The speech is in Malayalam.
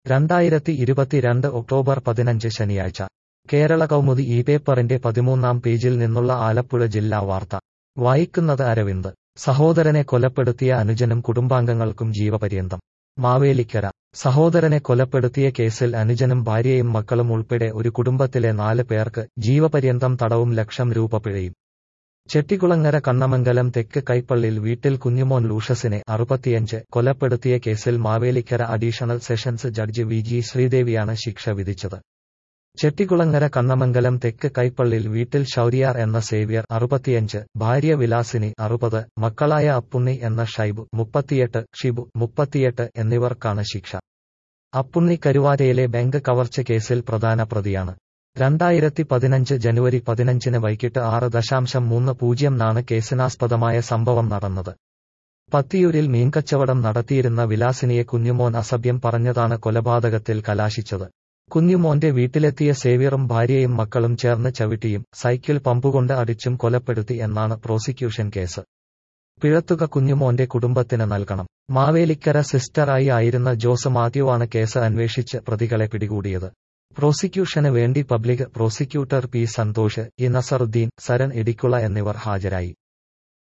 രണ്ടായിരത്തി ഇരുപത്തിരണ്ട് ഒക്ടോബർ പതിനഞ്ച് ശനിയാഴ്ച കേരള കൗമുദി ഈ പേപ്പറിന്റെ പതിമൂന്നാം പേജിൽ നിന്നുള്ള ആലപ്പുഴ ജില്ലാ വാർത്ത വായിക്കുന്നത് അരവിന്ദ് സഹോദരനെ കൊലപ്പെടുത്തിയ അനുജനും കുടുംബാംഗങ്ങൾക്കും ജീവപര്യന്തം മാവേലിക്കര സഹോദരനെ കൊലപ്പെടുത്തിയ കേസിൽ അനുജനും ഭാര്യയും മക്കളും ഉൾപ്പെടെ ഒരു കുടുംബത്തിലെ നാല് പേർക്ക് ജീവപര്യന്തം തടവും ലക്ഷം രൂപ പിഴയും ചെട്ടികുളങ്ങര കണ്ണമംഗലം തെക്ക് കൈപ്പള്ളിൽ വീട്ടിൽ കുഞ്ഞുമോൻ ലൂഷസിനെ അറുപത്തിയഞ്ച് കൊലപ്പെടുത്തിയ കേസിൽ Mavelikkara additional sessions judge V G ശ്രീദേവിയാണ് ശിക്ഷ വിധിച്ചത് ചെട്ടികുളങ്ങര കണ്ണമംഗലം തെക്ക് കൈപ്പള്ളിൽ വീട്ടിൽ ശൗരിയാർ എന്ന സേവ്യർ അറുപത്തിയഞ്ച് ഭാര്യ വിലാസിനി അറുപത് മക്കളായ അപ്പുണ്ണി എന്ന ഷൈബു മുപ്പത്തിയെട്ട് ഷിബു മുപ്പത്തിയെട്ട് എന്നിവർക്കാണ് ശിക്ഷ അപ്പുണ്ണി കരുവാരയിലെ ബാങ്ക് കവർച്ച കേസിൽ പ്രധാന പ്രതിയാണ് രണ്ടായിരത്തി പതിനഞ്ച് ജനുവരി പതിനഞ്ചിന് വൈകിട്ട് ആറ് ദശാംശം മൂന്ന് പൂജ്യം നാണ് കേസിനാസ്പദമായ സംഭവം നടന്നത് പത്തിയൂരിൽ മീൻകച്ചവടം നടത്തിയിരുന്ന വിലാസിനിയെ കുഞ്ഞുമോൻ അസഭ്യം പറഞ്ഞതാണ് കൊലപാതകത്തിൽ കലാശിച്ചത് കുഞ്ഞുമോന്റെ വീട്ടിലെത്തിയ സേവ്യറും ഭാര്യയും മക്കളും ചേർന്ന് ചവിട്ടിയും സൈക്കിൾ പമ്പുകൊണ്ട് അടിച്ചും കൊലപ്പെടുത്തി എന്നാണ് പ്രോസിക്യൂഷൻ കേസ് പിഴത്തുക കുഞ്ഞുമോന്റെ കുടുംബത്തിന് നൽകണം മാവേലിക്കര സിസ്റ്ററായി ആയിരുന്ന ജോസ് മാത്യുവാണ് കേസ് അന്വേഷിച്ച് പ്രതികളെ പിടികൂടിയത് പ്രോസിക്യൂഷന് വേണ്ടി public prosecutor P Santhosh E Nasaruddin Saran Idikkula എന്നിവർ ഹാജരായി